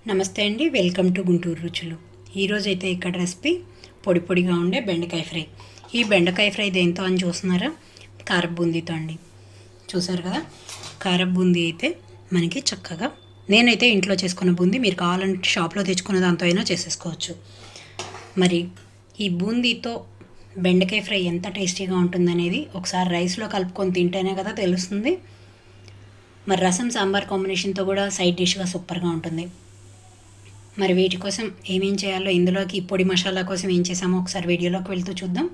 నమస్తే అండి welcome to Guntur రుచులు ఈరోజు అయితే ఇక్కడ రెసిపీ పొడి పొడిగా ఉండే బెండకాయ ఫ్రై ఈ బెండకాయ ఫ్రై దేంతో అని చూస్తున్నారా కార బూందీతో అండి చూసారు కదా కార బూందీ అయితే మనకి చక్కగా నేనైతే ఇంట్లో చేసుకున్న బూందీ మీరు కావాలంటే షాప్లో తెచ్చుకున్న దాంతో అయినా చేసేసుకోవచ్చు మరి ఈ బూందీతో బెండకాయ ఫ్రై ఎంత టేస్టీగా ఉంటుందనేది ఒకసారి రైస్లో కలుపుకొని తింటేనే కదా తెలుస్తుంది మరి రసం సాంబార్ కాంబినేషన్తో కూడా సైడ్ డిష్గా సూపర్గా ఉంటుంది మరి వీటి కోసం ఏమేం చేయాలో ఇందులోకి ఈ పొడి మసాలా కోసం ఏం చేసామో ఒకసారి వీడియోలోకి వెళ్తూ చూద్దాం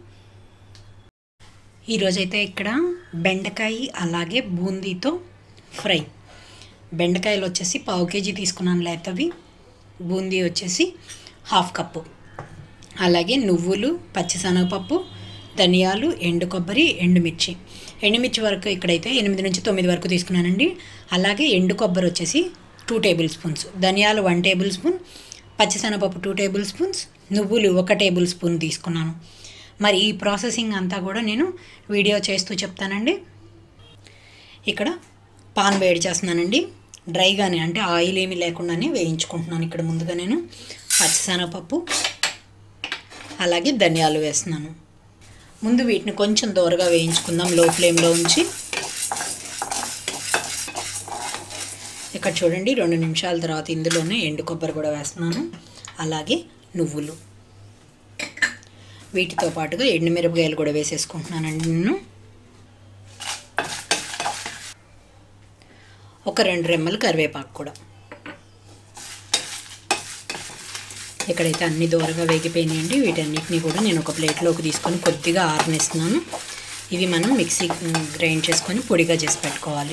ఈరోజైతే ఇక్కడ బెండకాయ అలాగే బూందీతో ఫ్రై బెండకాయలు వచ్చేసి పావు కేజీ తీసుకున్నాను లేతవి బూందీ వచ్చేసి హాఫ్ కప్పు అలాగే నువ్వులు పచ్చిశనగపప్పు ధనియాలు ఎండు కొబ్బరి ఎండుమిర్చి ఎండుమిర్చి వరకు ఇక్కడైతే ఎనిమిది నుంచి తొమ్మిది వరకు తీసుకున్నానండి అలాగే ఎండు కొబ్బరి వచ్చేసి టూ టేబుల్ స్పూన్స్ ధనియాలు వన్ టేబుల్ స్పూన్ పచ్చిశనగపప్పు టూ టేబుల్ స్పూన్స్ నువ్వులు ఒక టేబుల్ స్పూన్ తీసుకున్నాను మరి ఈ ప్రాసెసింగ్ అంతా కూడా నేను వీడియో చేస్తూ చెప్తానండి ఇక్కడ పాన్ వేడి చేస్తున్నానండి డ్రైగానే అంటే ఆయిల్ ఏమీ లేకుండానే వేయించుకుంటున్నాను ఇక్కడ ముందుగా నేను పచ్చిశనగపప్పు అలాగే ధనియాలు వేస్తున్నాను ముందు వీటిని కొంచెం దూరగా వేయించుకుందాం లో ఫ్లేమ్లో ఉంచి ఇక్కడ చూడండి రెండు నిమిషాల తర్వాత ఇందులోనే ఎండు కొబ్బరి కూడా వేస్తున్నాను అలాగే నువ్వులు వీటితో పాటుగా ఎండుమిరపకాయలు కూడా వేసేసుకుంటున్నానండి నేను ఒక రెండు రెమ్మలు కరివేపాకు కూడా ఇక్కడైతే అన్ని దూరగా వేగిపోయినాయండి వీటన్నిటిని కూడా నేను ఒక ప్లేట్లోకి తీసుకొని కొద్దిగా ఆరనిస్తున్నాను ఇవి మనం మిక్సీ గ్రైండ్ చేసుకొని పొడిగా చేసి పెట్టుకోవాలి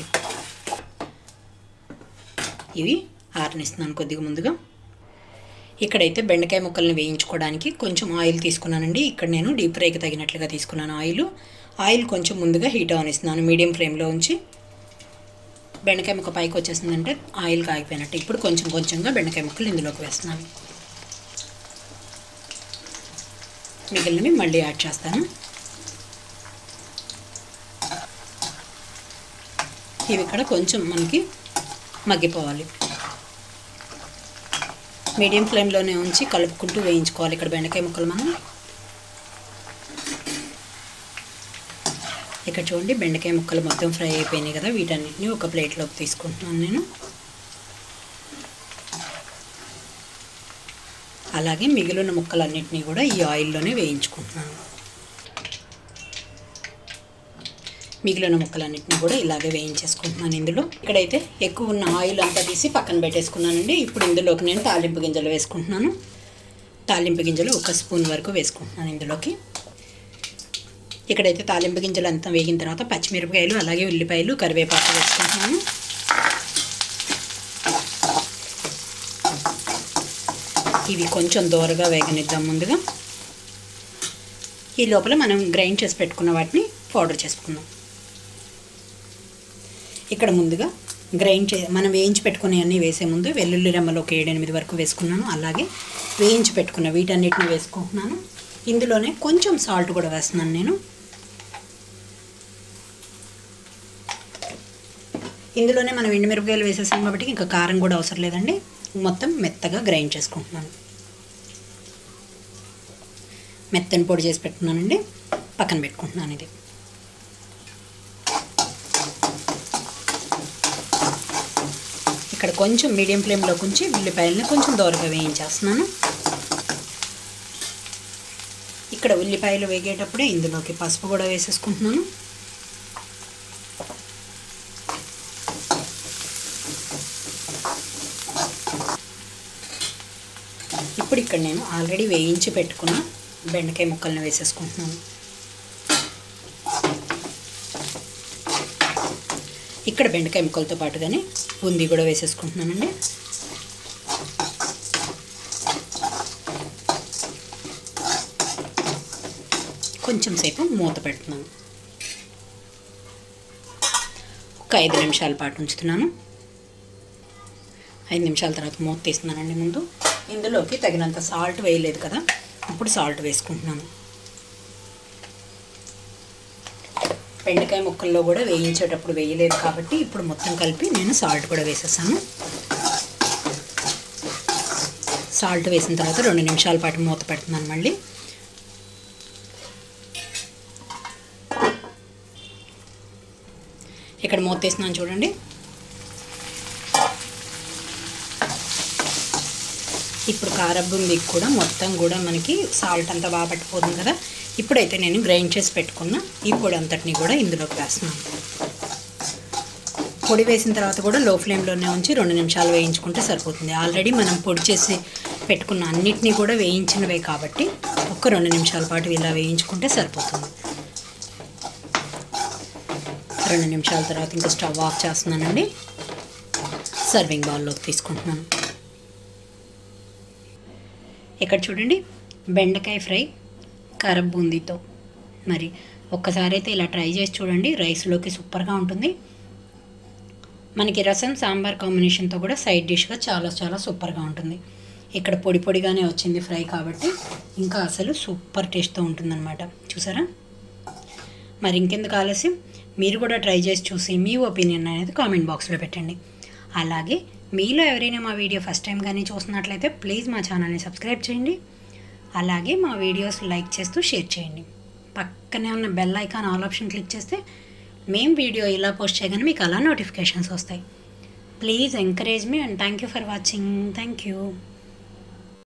ఇవి ఆరనిస్తున్నాను కొద్దిగా ముందుగా ఇక్కడైతే బెండకాయ ముక్కల్ని వేయించుకోవడానికి కొంచెం ఆయిల్ తీసుకున్నానండి ఇక్కడ నేను డీప్ ఫ్రైకి తగినట్లుగా తీసుకున్నాను ఆయిల్ ఆయిల్ కొంచెం ముందుగా హీట్ అవనిస్తున్నాను మీడియం ఫ్లేమ్లో ఉంచి బెండకాయ ముక్క పైకి వచ్చేసిందంటే ఆయిల్ కాగిపోయినట్టు ఇప్పుడు కొంచెం కొంచెంగా బెండకాయ ముక్కలు ఇందులోకి వేస్తున్నాను మిగిలినవి మళ్ళీ యాడ్ చేస్తాను ఇవి ఇక్కడ కొంచెం మనకి మగ్గిపోవాలి మీడియం ఫ్లేమ్లోనే ఉంచి కలుపుకుంటూ వేయించుకోవాలి ఇక్కడ బెండకాయ ముక్కలు మనం ఇక్కడ చూడండి బెండకాయ ముక్కలు మొత్తం ఫ్రై అయిపోయినాయి కదా వీటన్నిటిని ఒక ప్లేట్లోకి తీసుకుంటున్నాను నేను అలాగే మిగిలిన ముక్కలన్నిటినీ కూడా ఈ ఆయిల్లోనే వేయించుకుంటున్నాను మిగిలిన ముక్కలన్నిటిని కూడా ఇలాగే వేయించేసుకుంటున్నాను ఇందులో ఇక్కడైతే ఎక్కువ ఉన్న ఆయిల్ అంతా తీసి పక్కన పెట్టేసుకున్నానండి ఇప్పుడు ఇందులోకి నేను తాలింపు గింజలు వేసుకుంటున్నాను తాలింపు గింజలు ఒక స్పూన్ వరకు వేసుకుంటున్నాను ఇందులోకి ఇక్కడైతే తాలింపు గింజలు అంతా వేగిన తర్వాత పచ్చిమిరపకాయలు అలాగే ఉల్లిపాయలు కరివేపాకు వేసుకుంటున్నాను ఇవి కొంచెం దూరగా వేగనిద్దాం ముందుగా ఈ లోపల మనం గ్రైండ్ చేసి పెట్టుకున్న వాటిని పౌడర్ చేసుకుందాం ఇక్కడ ముందుగా గ్రైండ్ చే మనం వేయించి పెట్టుకునే అన్నీ వేసే ముందు వెల్లుల్లి రెమ్మలు ఒక ఏడెనిమిది వరకు వేసుకున్నాను అలాగే వేయించి పెట్టుకున్న వీటన్నిటిని వేసుకుంటున్నాను ఇందులోనే కొంచెం సాల్ట్ కూడా వేస్తున్నాను నేను ఇందులోనే మనం ఎండుమిరపకాయలు వేసేసాం కాబట్టి ఇంకా కారం కూడా అవసరం లేదండి మొత్తం మెత్తగా గ్రైండ్ చేసుకుంటున్నాను మెత్తని పొడి చేసి పెట్టుకున్నానండి పక్కన పెట్టుకుంటున్నాను ఇది ఇక్కడ కొంచెం మీడియం ఫ్లేమ్లో కొంచి ఉల్లిపాయలని కొంచెం దూరంగా వేయించేస్తున్నాను ఇక్కడ ఉల్లిపాయలు వేగేటప్పుడే ఇందులోకి పసుపు కూడా వేసేసుకుంటున్నాను ఇప్పుడు ఇక్కడ నేను ఆల్రెడీ వేయించి పెట్టుకున్న బెండకాయ ముక్కల్ని వేసేసుకుంటున్నాను ఇక్కడ బెండకాయ ముక్కలతో పాటుగానే బూందీ కూడా వేసేసుకుంటున్నానండి కొంచెం సేపు మూత పెడుతున్నాను ఒక ఐదు నిమిషాల పాటు ఉంచుతున్నాను ఐదు నిమిషాల తర్వాత మూత తీస్తున్నానండి ముందు ఇందులోకి తగినంత సాల్ట్ వేయలేదు కదా ఇప్పుడు సాల్ట్ వేసుకుంటున్నాను బెండకాయ ముక్కల్లో కూడా వేయించేటప్పుడు వేయలేదు కాబట్టి ఇప్పుడు మొత్తం కలిపి నేను సాల్ట్ కూడా వేసేసాను సాల్ట్ వేసిన తర్వాత రెండు నిమిషాల పాటు మూత పెడుతున్నాను మళ్ళీ ఇక్కడ మూత వేస్తున్నాను చూడండి ఇప్పుడు కారబుందికి కూడా మొత్తం కూడా మనకి సాల్ట్ అంతా బాగా పట్టిపోతుంది కదా ఇప్పుడైతే నేను గ్రైండ్ చేసి పెట్టుకున్న ఈ పొడి అంతటిని కూడా ఇందులోకి వేస్తున్నాను పొడి వేసిన తర్వాత కూడా లో ఫ్లేమ్లోనే ఉంచి రెండు నిమిషాలు వేయించుకుంటే సరిపోతుంది ఆల్రెడీ మనం పొడి చేసి పెట్టుకున్న అన్నిటినీ కూడా వేయించినవే కాబట్టి ఒక రెండు నిమిషాల పాటు ఇలా వేయించుకుంటే సరిపోతుంది రెండు నిమిషాల తర్వాత ఇంకా స్టవ్ ఆఫ్ చేస్తున్నానండి సర్వింగ్ బౌల్లోకి తీసుకుంటున్నాను ఇక్కడ చూడండి బెండకాయ ఫ్రై కారం బూందీతో మరి ఒక్కసారి అయితే ఇలా ట్రై చేసి చూడండి రైస్లోకి సూపర్గా ఉంటుంది మనకి రసం సాంబార్ కాంబినేషన్తో కూడా సైడ్ డిష్గా చాలా చాలా సూపర్గా ఉంటుంది ఇక్కడ పొడి పొడిగానే వచ్చింది ఫ్రై కాబట్టి ఇంకా అసలు సూపర్ టేస్ట్తో ఉంటుందన్నమాట చూసారా మరి ఇంకెందుకు ఆలస్యం మీరు కూడా ట్రై చేసి చూసి మీ ఒపీనియన్ అనేది కామెంట్ బాక్స్లో పెట్టండి అలాగే మీలో ఎవరైనా మా వీడియో ఫస్ట్ టైం కానీ చూస్తున్నట్లయితే ప్లీజ్ మా ఛానల్ని సబ్స్క్రైబ్ చేయండి అలాగే మా వీడియోస్ లైక్ చేస్తూ షేర్ చేయండి పక్కనే ఉన్న bell icon all option click చేస్తే మేము వీడియో ఇలా పోస్ట్ చేయగానే మీకు అలా నోటిఫికేషన్స్ వస్తాయి ప్లీజ్ ఎంకరేజ్ మీ and thank you for watching thank you